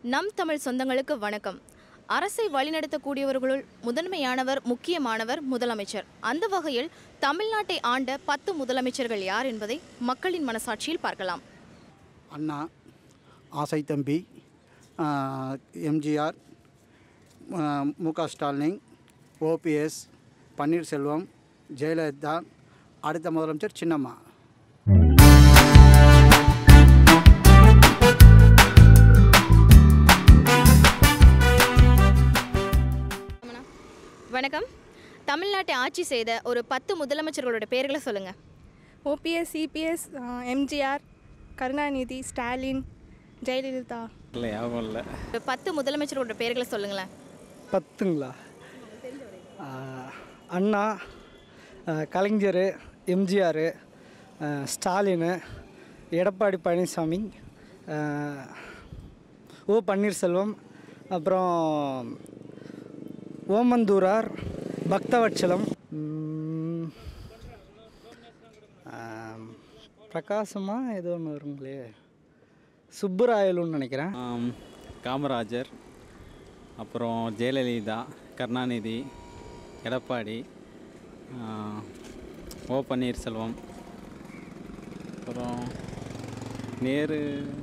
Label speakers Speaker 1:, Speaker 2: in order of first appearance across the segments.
Speaker 1: நம் தமிழ் சொந்தங்களுக்கு வணக்கம் அரசை வழிநடத்தக்கூடியவர்களுள் முதன்மையானவர் முக்கியமானவர் முதலமைச்சர் அந்த வகையில் தமிழ்நாட்டை ஆண்ட பத்து முதலமைச்சர்கள் யார் என்பதை மக்களின் மனசாட்சியில் பார்க்கலாம்
Speaker 2: அண்ணா ஆசை தம்பி எம்ஜிஆர் மு க ஸ்டாலின் ஓபிஎஸ் பன்னீர்செல்வம் ஜெயலலிதா அடுத்த முதலமைச்சர் சின்னம்மா
Speaker 1: வணக்கம் தமிழ்நாட்டை ஆட்சி செய்த ஒரு பத்து முதலமைச்சர்களோட பெயர்களை சொல்லுங்க
Speaker 3: OPS CBS MGR Karunanidhi Stalin Jayalalithaa
Speaker 4: இல்லை ஞாபகம் இல்லை
Speaker 1: ஒரு பத்து முதலமைச்சர்களோட பெயர்களை சொல்லுங்களேன்
Speaker 5: பத்துங்களா ஆ, அண்ணா ஆ, கலைஞர் எம்ஜிஆர் ஸ்டாலின் எடப்பாடி பழனிசாமி ஆ, ஓ பன்னீர்செல்வம் அப்புறம் ஓமந்தூரார் பக்தவட்சலம் ம், ஆ, பிரகாசமா ஏதோ ஒன்று வருங்களே சுப்புராயலுன்னு நினைக்கிறேன்
Speaker 4: ஆம், காமராஜர் அப்புறம் ஜெயலலிதா கருணாநிதி எடப்பாடி ஆ, ஓ பன்னீர்செல்வம் அப்புறம் நேரு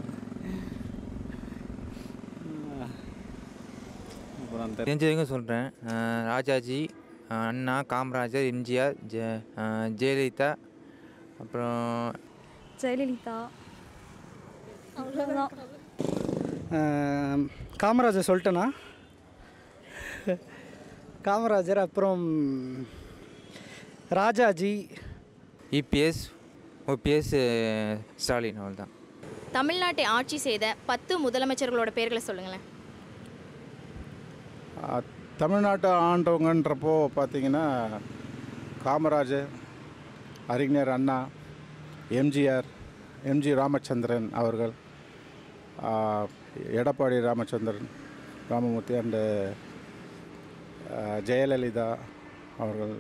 Speaker 4: ஆ, அப்புறம் அந்த
Speaker 6: தெரிஞ்சவங்க சொல்கிறேன் ராஜாஜி அஹ் அண்ணா காமராஜர் எம்ஜிஆர் ஜெ அஹ் ஜெயலலிதா அப்புறம்
Speaker 3: ஜெயலலிதா அவ்வளோதான்
Speaker 5: ஆம், காமராஜர் சொல்லிட்டேனா காமராஜர் அப்புறம் ராஜாஜி
Speaker 6: இபிஎஸ் ஓபிஎஸ் ஸ்டாலின் அவ்வளோதான்
Speaker 1: தமிழ்நாட்டை ஆட்சி செய்த பத்து முதலமைச்சர்களோட பெயர்களை சொல்லுங்களேன்
Speaker 7: ஆ, தமிழ்நாட்டை ஆண்டவங்கன்றப்போ பார்த்தீங்கன்னா காமராஜர் அறிஞர் அண்ணா எம்ஜிஆர் எம்ஜி ராமச்சந்திரன் அவர்கள் ஆ, எடப்பாடி ராமச்சந்திரன் ராமமூர்த்தி அண்டு ஜெயலலிதா அவர்கள்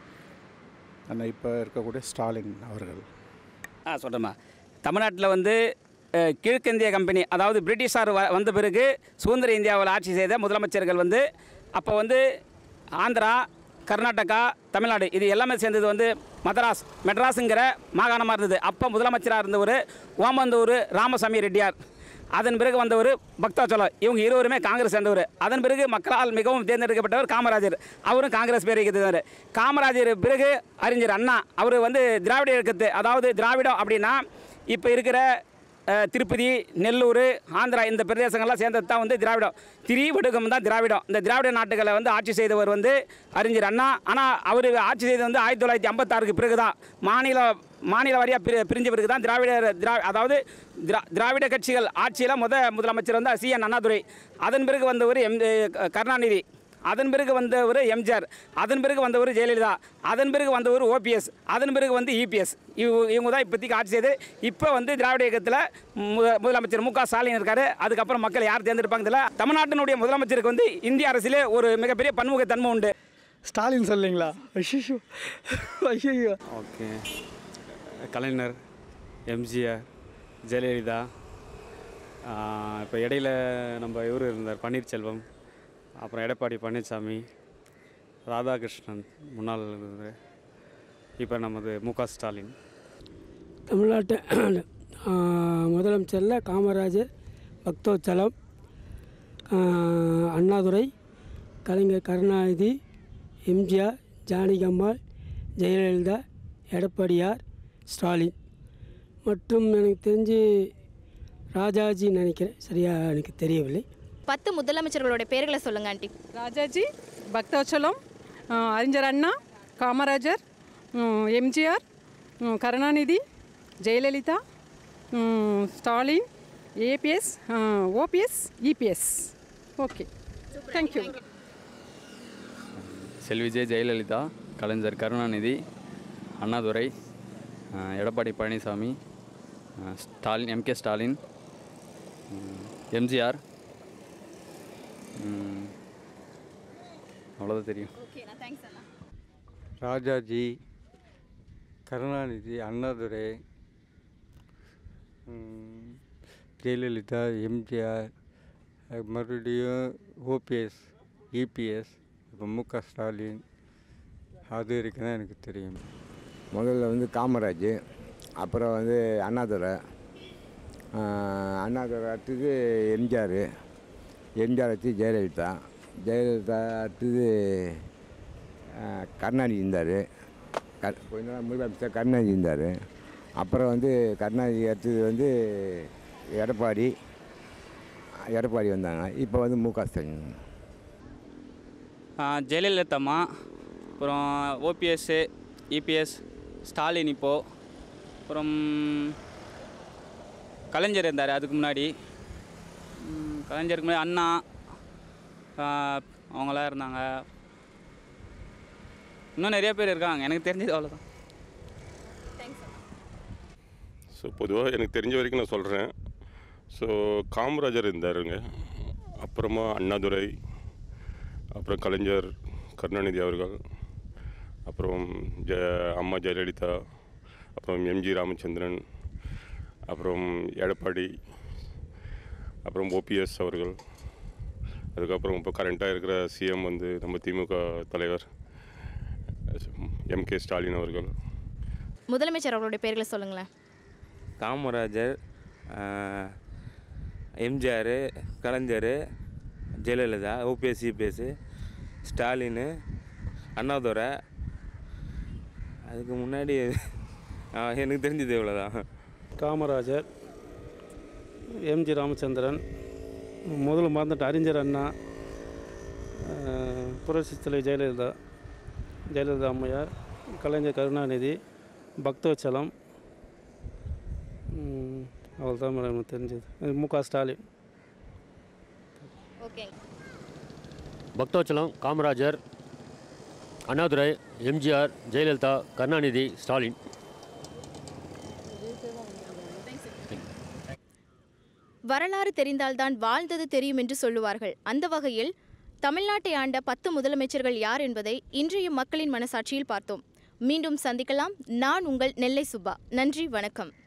Speaker 7: அண்ட் இப்போ இருக்கக்கூடிய ஸ்டாலின் அவர்கள்
Speaker 8: ஆ சொல்கிறேம்மா தமிழ்நாட்டில் வந்து அஹ், கிழக்கிந்திய கம்பெனி அதாவது பிரிட்டிஷார் வ வந்த பிறகு சுதந்திர இந்தியாவில் ஆட்சி செய்த முதலமைச்சர்கள் வந்து அப்போ வந்து ஆந்திரா கர்நாடகா தமிழ்நாடு இது எல்லாமே சேர்ந்தது வந்து மதராஸ் மெட்ராஸுங்கிற மாகாணமாக இருந்தது அப்போ முதலமைச்சராக இருந்தவர் ஓமந்தூர் ராமசாமி ரெட்டியார் அதன் பிறகு வந்தவர் பக்தாச்சலம் இவங்க இருவருமே காங்கிரஸ் சேர்ந்தவர் அதன் பிறகு மக்களால் மிகவும் தேர்ந்தெடுக்கப்பட்டவர் காமராஜர் அவரும் காங்கிரஸ் பேரை இருக்கிறார் காமராஜர் பிறகு அறிஞர் அண்ணா அவர் வந்து திராவிட இயக்கத்து அதாவது திராவிடம் அப்படின்னா இப்போ இருக்கிற அஹ், திருப்பதி நெல்லூர் ஆந்திரா இந்த பிரதேசங்கள்லாம் சேர்ந்தது தான் வந்து திராவிடம் திரிவடுகம் தான் திராவிடம் இந்த திராவிட நாட்டுகளை வந்து ஆட்சி செய்தவர் வந்து அறிஞர் அண்ணா ஆனால் அவர் ஆட்சி செய்தது வந்து ஆயிரத்தி தொள்ளாயிரத்தி ஐம்பத்தாறுக்கு பிறகு தான் மாநில மாநில வாரியாக பிரி பிரிஞ்ச பிறகு தான் திராவிட திரா அதாவது திரா திராவிட கட்சிகள் ஆட்சியில் முத முதலமைச்சர் வந்து சி என் அண்ணாதுரை அதன் பிறகு வந்தவர் எம் கருணாநிதி அதன் பிறகு வந்தவர் எம்ஜிஆர் அதன் பிறகு வந்தவர் ஜெயலலிதா அதன் பிறகு வந்தவர் ஓபிஎஸ் அதன் பிறகு வந்து இபிஎஸ் இவங்க தான் இப்போதைக்கு ஆட்சி செய்து இப்போ வந்து திராவிட இயக்கத்தில் மு- முதலமைச்சர் மு க ஸ்டாலின் இருக்காரு அதுக்கப்புறம் மக்கள் யார் தேர்ந்தெடுப்பாங்க தெரியல தமிழ்நாட்டினுடைய முதலமைச்சருக்கு வந்து இந்திய அரசியலே ஒரு மிகப்பெரிய பன்முகத்தன்மை உண்டு
Speaker 5: ஸ்டாலின் சொல்லிங்களா ஐயோ ஐயோ
Speaker 4: ஓகே கலைஞர் எம்ஜிஆர் ஜெயலலிதா இப்போ இடையில நம்ம இவர் இருந்தார் பன்னீர்செல்வம் அப்புறம் எடப்பாடி பழனிசாமி ராதாகிருஷ்ணன் முன்னாள் இருந்தார் இப்போ நமது மு க ஸ்டாலின்
Speaker 9: தமிழ்நாட்டு ஆ, முதலமைச்சரில் காமராஜர் பக்தோச்சலம் ஆ, அண்ணாதுரை கலைஞர் கருணாநிதி எம்ஜிஆர் ஜானகியம்மாள் ஜெயலலிதா எடப்பாடியார் ஸ்டாலின் மற்றும் எனக்கு தெரிஞ்சு ராஜாஜி நினைக்கிறேன் சரியாக எனக்கு தெரியவில்லை
Speaker 1: பத்து முதலமைச்சர்களோட பெயர்களை சொல்லுங்க ஆண்டி
Speaker 10: ராஜாஜி பக்தாச்சலம் அஹ், அறிஞர் அண்ணா காமராஜர் உம், எம்ஜிஆர் உம், கருணாநிதி ஜெயலலிதா உம், Stalin APS OPS EPS okay thank you
Speaker 4: செல்விஜய் ஜெயலலிதா கலைஞர் கருணாநிதி அண்ணாதுரை அஹ், எடப்பாடி பழனிசாமி அஹ், ஸ்டாலின் எம்கே ஸ்டாலின் உம், எம்ஜிஆர் உம், அவ்வளோதான் தெரியும்
Speaker 11: ராஜாஜி கருணாநிதி அண்ணாதுரை ம், ஜெயலலிதா எம்ஜிஆர் அது மறுபடியும் ஓபிஎஸ் இபிஎஸ் இப்போ மு க ஸ்டாலின் அது வரைக்கும் தான் எனக்கு தெரியும்
Speaker 12: முதல்ல வந்து காமராஜ் அப்புறம் வந்து அண்ணாதுரை ஆஹ் அண்ணாதுரை அடுத்தது எம்ஜிஆர் எம்ஜிஆர் அடுத்து ஜெயலலிதா ஜெயலலிதா அடுத்தது ஆஹ் கருணாநிதி இருந்தார் க கொஞ்ச நாள் முதலமைச்சர் கருணாநிதி இருந்தார் அப்புறம் வந்து கருணாநிதி அடுத்தது வந்து எடப்பாடி எடப்பாடி வந்தாங்க இப்போ வந்து மு க ஸ்டாலின்
Speaker 13: ஜெயலலிதா அம்மா அப்புறம் ஓபிஎஸ்ஸு இபிஎஸ் ஸ்டாலின் இப்போது அப்புறம் கலைஞர் இருந்தார் அதுக்கு முன்னாடி ம், கலைஞருக்கு முன்னாடி அண்ணா ஆ, அவங்களாம் இருந்தாங்க இன்னும் நிறைய பேர் இருக்காங்க எனக்கு தெரிஞ்சது அவ்வளோதான்
Speaker 14: ஸோ பொதுவாக எனக்கு தெரிஞ்ச வரைக்கும் நான் சொல்கிறேன் ஸோ காமராஜர் இருந்தாருங்க அப்புறமா அண்ணாதுரை அப்புறம் கலைஞர் கருணாநிதி அவர்கள் அப்புறம் ஜ அம்மா ஜெயலலிதா அப்புறம் எம்ஜி ராமச்சந்திரன் அப்புறம் எடப்பாடி அப்புறம் ஓபிஎஸ் அவர்கள் அதுக்கப்புறம் இப்போ கரண்ட்டாக இருக்கிற சிஎம் வந்து நம்ம திமுக தலைவர் எம்கே ஸ்டாலின் அவர்கள்
Speaker 1: முதலமைச்சர் அவர்களுடைய பெயர்களை சொல்லுங்களேன்
Speaker 15: Kamarajar MGR Kalaignar Jayalalithaa OPS CBS Stalin Annadurai அதுக்கு முன்னாடி ஆ, எனக்கு தெரிஞ்சது இவ்வளோதான்
Speaker 16: காமராஜர் எம்ஜி ராமச்சந்திரன் முதல்ல மறந்துட்டு அறிஞர் அண்ணா அஹ், புரட்சி தலைவி ஜெயலலிதா ஜெயலலிதா அம்மையார் கலைஞர் கருணாநிதி பக்தவச்சலம் அவ்வளோதான் மேடம் எனக்கு தெரிஞ்சது மு க ஸ்டாலின்
Speaker 1: ஓகே
Speaker 17: பக்தவச்சலம் காமராஜர் அண்ணாதுரை எம்ஜிஆர் ஜெயலலிதா கருணாநிதி ஸ்டாலின்
Speaker 1: வரலாறு தெரிந்தால்தான் வாழ்ந்தது தெரியும் என்று சொல்லுவார்கள் அந்த வகையில் தமிழ்நாட்டை ஆண்ட பத்து முதலமைச்சர்கள் யார் என்பதை இன்றைய மக்களின் மனசாட்சியில் பார்த்தோம் மீண்டும் சந்திக்கலாம் நான் உங்கள் நெல்லை சுப்பா நன்றி வணக்கம்